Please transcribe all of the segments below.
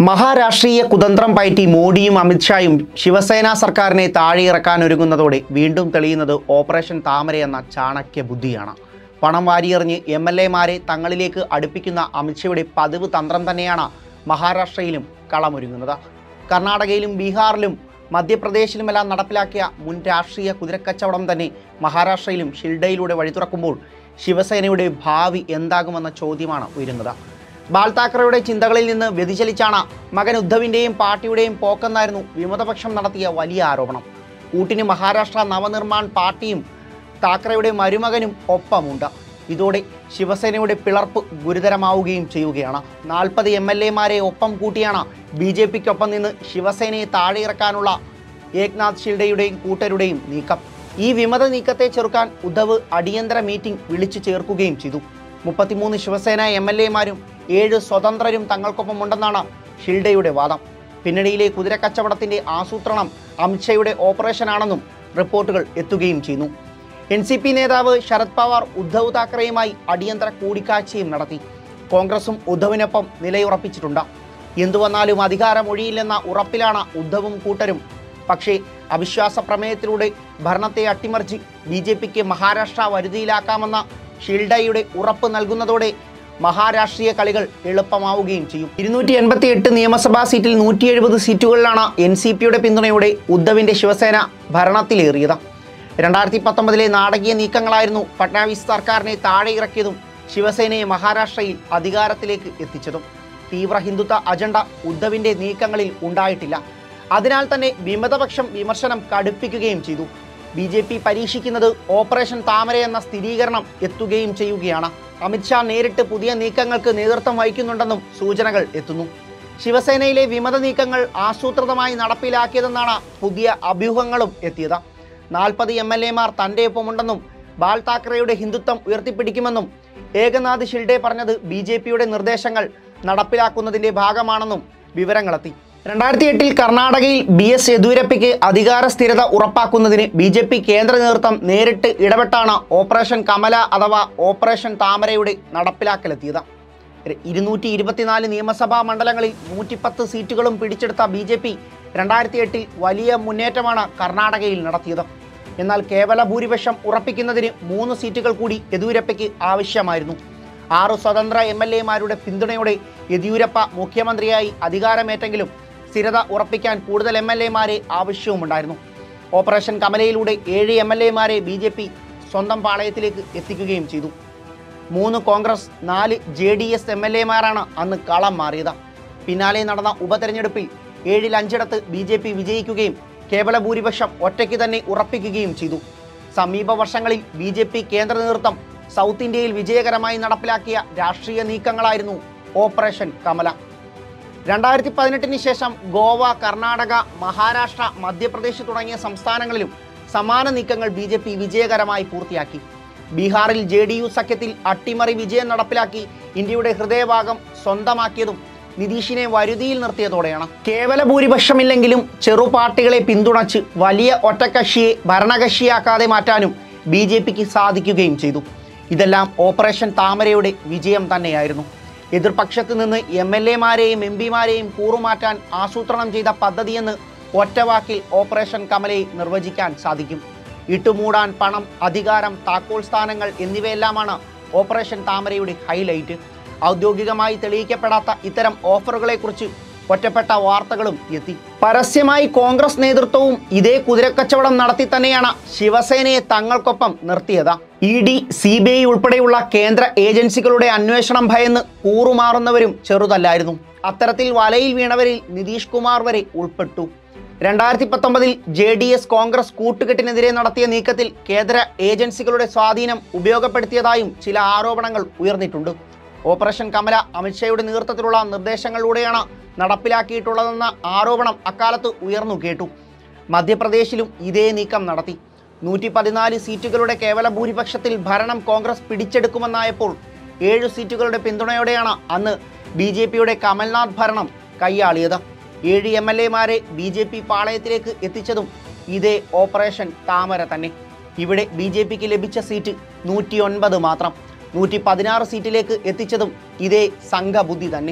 മഹാരാഷ്ട്രീയ കുതന്ത്രം പയറ്റി മോഡിയും അമിത്ഷായും ശിവസേന സർക്കാരിനെ താഴെയിറക്കാൻ ഒരുങ്ങുന്നതോടെ വീണ്ടും തെളിയുന്നത് ഓപ്പറേഷൻ താമര എന്ന ചാണക്യ ബുദ്ധിയാണ് പണം വാരിയെറിഞ്ഞ് എം എൽ എമാരെ തങ്ങളിലേക്ക് അടുപ്പിക്കുന്ന അമിത്ഷയുടെ പതിവ് തന്ത്രം തന്നെയാണ് മഹാരാഷ്ട്രയിലും കളമൊരുങ്ങുന്നത് കർണാടകയിലും ബീഹാറിലും മധ്യപ്രദേശിലുമെല്ലാം നടപ്പിലാക്കിയ മുൻ രാഷ്ട്രീയ കുതിരക്കച്ചവടം തന്നെ മഹാരാഷ്ട്രയിലും ഷിൽഡയിലൂടെ വഴി തുറക്കുമ്പോൾ ശിവസേനയുടെ ഭാവി എന്താകുമെന്ന ചോദ്യമാണ് ഉയരുന്നത് ബാൽ താക്കറയുടെ ചിന്തകളിൽ നിന്ന് വ്യതിചലിച്ചാണ് മകൻ ഉദ്ധവിൻ്റെയും പാർട്ടിയുടെയും പോക്കെന്നായിരുന്നു വിമതപക്ഷം നടത്തിയ വലിയ ആരോപണം കൂട്ടിന് മഹാരാഷ്ട്ര നവനിർമ്മാൺ പാർട്ടിയും താക്കറയുടെ മരുമകനും ഒപ്പമുണ്ട് ഇതോടെ ശിവസേനയുടെ പിളർപ്പ് ഗുരുതരമാവുകയും ചെയ്യുകയാണ് നാൽപ്പത് എം എൽ എമാരെ ഒപ്പം കൂട്ടിയാണ് ബി ജെ പിക്കൊപ്പം നിന്ന് ശിവസേനയെ താഴെയിറക്കാനുള്ള ഏക്നാഥ് ഷിൽഡയുടെയും കൂട്ടരുടെയും നീക്കം ഈ വിമത നീക്കത്തെ ചെറുക്കാൻ ഉദ്ധവ് അടിയന്തര മീറ്റിംഗ് വിളിച്ചു ചേർക്കുകയും ചെയ്തു മുപ്പത്തിമൂന്ന് ശിവസേന എം എൽ എമാരും ഏഴ് സ്വതന്ത്രരും തങ്ങൾക്കൊപ്പം ഉണ്ടെന്നാണ് ഷിൽഡയുടെ വാദം പിന്നണിയിലെ കുതിരക്കച്ചവടത്തിന്റെ ആസൂത്രണം അമിത്ഷയുടെ ഓപ്പറേഷനാണെന്നും റിപ്പോർട്ടുകൾ എത്തുകയും ചെയ്യുന്നു എൻ സി പി നേതാവ് ശരത് പവാർ ഉദ്ധവ് താക്കറെയുമായി അടിയന്തര കൂടിക്കാഴ്ചയും നടത്തി കോൺഗ്രസും ഉദ്ധവിനൊപ്പം നിലയുറപ്പിച്ചിട്ടുണ്ട് എന്തു വന്നാലും അധികാരം ഒഴിയില്ലെന്ന ഉറപ്പിലാണ് ഉദ്ധവും കൂട്ടരും പക്ഷേ അവിശ്വാസ പ്രമേയത്തിലൂടെ ഭരണത്തെ അട്ടിമറിച്ച് ബി ജെ പിക്ക് മഹാരാഷ്ട്ര വരുതിയിലാക്കാമെന്ന ഷിൽഡയുടെ ഉറപ്പ് നൽകുന്നതോടെ മഹാരാഷ്ട്രീയ കളികൾ എളുപ്പമാവുകയും ചെയ്യും ഇരുന്നൂറ്റി എൺപത്തി എട്ട് നിയമസഭാ സീറ്റിൽ നൂറ്റി എഴുപത് സീറ്റുകളിലാണ് എൻ സി പിയുടെ പിന്തുണയോടെ ഉദ്ധവിന്റെ ശിവസേന ഭരണത്തിലേറിയത് രണ്ടായിരത്തി പത്തൊമ്പതിലെ നാടകീയ നീക്കങ്ങളായിരുന്നു ഫട്നാവിസ് സർക്കാരിനെ താഴെ ഇറക്കിയതും ശിവസേനയെ മഹാരാഷ്ട്രയിൽ അധികാരത്തിലേക്ക് എത്തിച്ചതും തീവ്ര ഹിന്ദുത്വ അജണ്ട ഉദ്ധവിന്റെ നീക്കങ്ങളിൽ ഉണ്ടായിട്ടില്ല അതിനാൽ തന്നെ വിമതപക്ഷം വിമർശനം കടുപ്പിക്കുകയും ചെയ്തു ബി ജെ പി പരീക്ഷിക്കുന്നത് ഓപ്പറേഷൻ താമര എന്ന സ്ഥിരീകരണം എത്തുകയും ചെയ്യുകയാണ് അമിത്ഷാ നേരിട്ട് പുതിയ നീക്കങ്ങൾക്ക് നേതൃത്വം വഹിക്കുന്നുണ്ടെന്നും സൂചനകൾ എത്തുന്നു ശിവസേനയിലെ വിമത നീക്കങ്ങൾ ആസൂത്രിതമായി നടപ്പിലാക്കിയതെന്നാണ് പുതിയ അഭ്യൂഹങ്ങളും എത്തിയത് നാൽപ്പത് എം എൽ എമാർ തൻ്റെ ഒപ്പമുണ്ടെന്നും ബാൽ താക്കറെയുടെ ഹിന്ദുത്വം ഉയർത്തിപ്പിടിക്കുമെന്നും ഏകനാഥ് ഷിൽഡെ പറഞ്ഞത് ബി ജെ പിയുടെ നിർദ്ദേശങ്ങൾ നടപ്പിലാക്കുന്നതിന്റെ ഭാഗമാണെന്നും വിവരങ്ങളെത്തി രണ്ടായിരത്തി എട്ടിൽ കർണാടകയിൽ ബി എസ് യെദ്യൂരപ്പയ്ക്ക് അധികാര സ്ഥിരത ഉറപ്പാക്കുന്നതിന് ബി ജെ പി കേന്ദ്ര നേതൃത്വം നേരിട്ട് ഇടപെട്ടാണ് ഓപ്പറേഷൻ കമല അഥവാ ഓപ്പറേഷൻ താമരയുടെ നടപ്പിലാക്കലെത്തിയത് ഇരുന്നൂറ്റി ഇരുപത്തിനാല് നിയമസഭാ മണ്ഡലങ്ങളിൽ നൂറ്റിപ്പത്ത് സീറ്റുകളും പിടിച്ചെടുത്ത ബി ജെ പി രണ്ടായിരത്തി എട്ടിൽ വലിയ മുന്നേറ്റമാണ് കർണാടകയിൽ നടത്തിയത് എന്നാൽ കേവല ഭൂരിപക്ഷം ഉറപ്പിക്കുന്നതിന് മൂന്ന് സീറ്റുകൾ കൂടി യെദ്യൂരപ്പയ്ക്ക് ആവശ്യമായിരുന്നു ആറ് സ്വതന്ത്ര എം എൽ എമാരുടെ പിന്തുണയോടെ യെദ്യൂരപ്പ മുഖ്യമന്ത്രിയായി അധികാരമേറ്റെങ്കിലും സ്ഥിരത ഉറപ്പിക്കാൻ കൂടുതൽ എം എൽ എമാരെ ആവശ്യവുമുണ്ടായിരുന്നു ഓപ്പറേഷൻ കമലയിലൂടെ ഏഴ് എം എൽ എമാരെ ബി ജെ പി സ്വന്തം പാളയത്തിലേക്ക് എത്തിക്കുകയും ചെയ്തു മൂന്ന് കോൺഗ്രസ് നാല് J D S M L എമാരാണ് അന്ന് കളം മാറിയത് പിന്നാലെ നടന്ന ഉപതെരഞ്ഞെടുപ്പിൽ ഏഴിൽ അഞ്ചിടത്ത് ബി ജെ പി വിജയിക്കുകയും കേവല ഭൂരിപക്ഷം ഒറ്റയ്ക്ക് തന്നെ ഉറപ്പിക്കുകയും ചെയ്തു സമീപ വർഷങ്ങളിൽ ബി ജെ പി കേന്ദ്ര നേതൃത്വം സൗത്ത് ഇന്ത്യയിൽ വിജയകരമായി നടപ്പിലാക്കിയ രാഷ്ട്രീയ നീക്കങ്ങളായിരുന്നു ഓപ്പറേഷൻ കമല രണ്ടായിരത്തി പതിനെട്ടിന് ശേഷം ഗോവ കർണാടക മഹാരാഷ്ട്ര മധ്യപ്രദേശ് തുടങ്ങിയ സംസ്ഥാനങ്ങളിലും സമാന നീക്കങ്ങൾ ബി ജെ പി വിജയകരമായി പൂർത്തിയാക്കി ബീഹാറിൽ ജെ ഡി യു സഖ്യത്തിൽ അട്ടിമറി വിജയം നടപ്പിലാക്കി ഇന്ത്യയുടെ ഹൃദയഭാഗം സ്വന്തമാക്കിയതും നിതീഷിനെ വരുതിയിൽ നിർത്തിയതോടെയാണ് കേവല ഭൂരിപക്ഷമില്ലെങ്കിലും ചെറു പാർട്ടികളെ പിന്തുണച്ച് വലിയ ഒറ്റക്കക്ഷിയെ ഭരണകക്ഷിയാക്കാതെ മാറ്റാനും ബി ജെ പിക്ക് സാധിക്കുകയും ചെയ്തു ഇതെല്ലാം ഓപ്പറേഷൻ താമരയുടെ വിജയം തന്നെയായിരുന്നു എതിർപക്ഷത്ത് നിന്ന് എം എൽ എമാരെയും എം പിമാരെയും കൂറുമാറ്റാൻ ആസൂത്രണം ചെയ്ത പദ്ധതിയെന്ന് ഒറ്റവാക്കിൽ ഓപ്പറേഷൻ കമലയെ നിർവചിക്കാൻ സാധിക്കും ഇട്ടുമൂടാൻ പണം അധികാരം താക്കോൽ സ്ഥാനങ്ങൾ എന്നിവയെല്ലാമാണ് ഓപ്പറേഷൻ താമരയുടെ ഹൈലൈറ്റ് ഔദ്യോഗികമായി തെളിയിക്കപ്പെടാത്ത ഇത്തരം ഓഫറുകളെക്കുറിച്ച് ഒറ്റപ്പെട്ട വാർത്തകളും എത്തി പരസ്യമായി കോൺഗ്രസ് നേതൃത്വവും ഇതേ കുതിരക്കച്ചവടം നടത്തി തന്നെയാണ് ശിവസേനയെ തങ്ങൾക്കൊപ്പം നിർത്തിയത് E D C B I ഉൾപ്പെടെയുള്ള കേന്ദ്ര ഏജൻസികളുടെ അന്വേഷണം ഭയന്ന് കൂറുമാറുന്നവരും ചെറുതല്ലായിരുന്നു അത്തരത്തിൽ വലയിൽ വീണവരിൽ നിതീഷ് കുമാർ വരെ ഉൾപ്പെട്ടു രണ്ടായിരത്തി പത്തൊമ്പതിൽ ജെ ഡി എസ് കോൺഗ്രസ് കൂട്ടുകെട്ടിനെതിരെ നടത്തിയ നീക്കത്തിൽ കേന്ദ്ര ഏജൻസികളുടെ സ്വാധീനം ഉപയോഗപ്പെടുത്തിയതായും ചില ആരോപണങ്ങൾ ഉയർന്നിട്ടുണ്ട് ഓപ്പറേഷൻ കമല അമിത്ഷായുടെ നേതൃത്വത്തിലുള്ള നിർദ്ദേശങ്ങളിലൂടെയാണ് നടപ്പിലാക്കിയിട്ടുള്ളതെന്ന ആരോപണം അക്കാലത്ത് ഉയർന്നു കേട്ടു മധ്യപ്രദേശിലും ഇതേ നീക്കം നടത്തി നൂറ്റി പതിനാല് സീറ്റുകളുടെ കേവല ഭൂരിപക്ഷത്തിൽ ഭരണം കോൺഗ്രസ് പിടിച്ചെടുക്കുമെന്നായപ്പോൾ ഏഴ് സീറ്റുകളുടെ പിന്തുണയോടെയാണ് അന്ന് ബി ജെ പിയുടെ കമൽനാഥ് ഭരണം കൈയാളിയത് ഏഴ് എം എൽ എമാരെ ബി ജെ പി പാളയത്തിലേക്ക് എത്തിച്ചതും ഇതേ ഓപ്പറേഷൻ താമര തന്നെ ഇവിടെ ബി ജെ പിക്ക് ലഭിച്ച സീറ്റ് നൂറ്റി ഒൻപത് മാത്രം നൂറ്റി പതിനാറ് സീറ്റിലേക്ക് എത്തിച്ചതും ഇതേ സംഘബുദ്ധി തന്നെ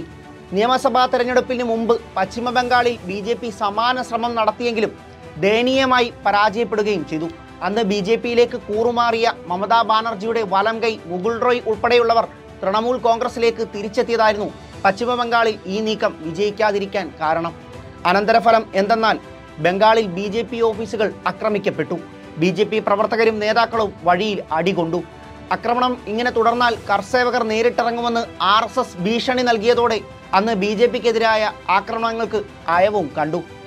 നിയമസഭാ തെരഞ്ഞെടുപ്പിന് മുമ്പ് പശ്ചിമ ബംഗാളിൽ ബി ജെ പി സമാന ശ്രമം നടത്തിയെങ്കിലും ദയനീയമായി പരാജയപ്പെടുകയും ചെയ്തു അന്ന് ബി ജെ പിയിലേക്ക് കൂറുമാറിയ മമതാ ബാനർജിയുടെ വലം കൈ മുകുൾ റോയ് ഉൾപ്പെടെയുള്ളവർ തൃണമൂൽ കോൺഗ്രസിലേക്ക് തിരിച്ചെത്തിയതായിരുന്നു പശ്ചിമ ബംഗാളിൽ ഈ നീക്കം വിജയിക്കാതിരിക്കാൻ കാരണം അനന്തരഫലം എന്തെന്നാൽ ബംഗാളിൽ ബി ജെ പി ഓഫീസുകൾ ആക്രമിക്കപ്പെട്ടു ബി ജെ പി പ്രവർത്തകരും നേതാക്കളും വഴിയിൽ അടികൊണ്ടു ആക്രമണം ഇങ്ങനെ തുടർന്നാൽ കർസേവകർ നേരിട്ടിറങ്ങുമെന്ന് ആർ എസ് എസ് ഭീഷണി നൽകിയതോടെ അന്ന് ബി ജെ പിക്കെതിരായ ആക്രമണങ്ങൾക്ക് അയവും കണ്ടു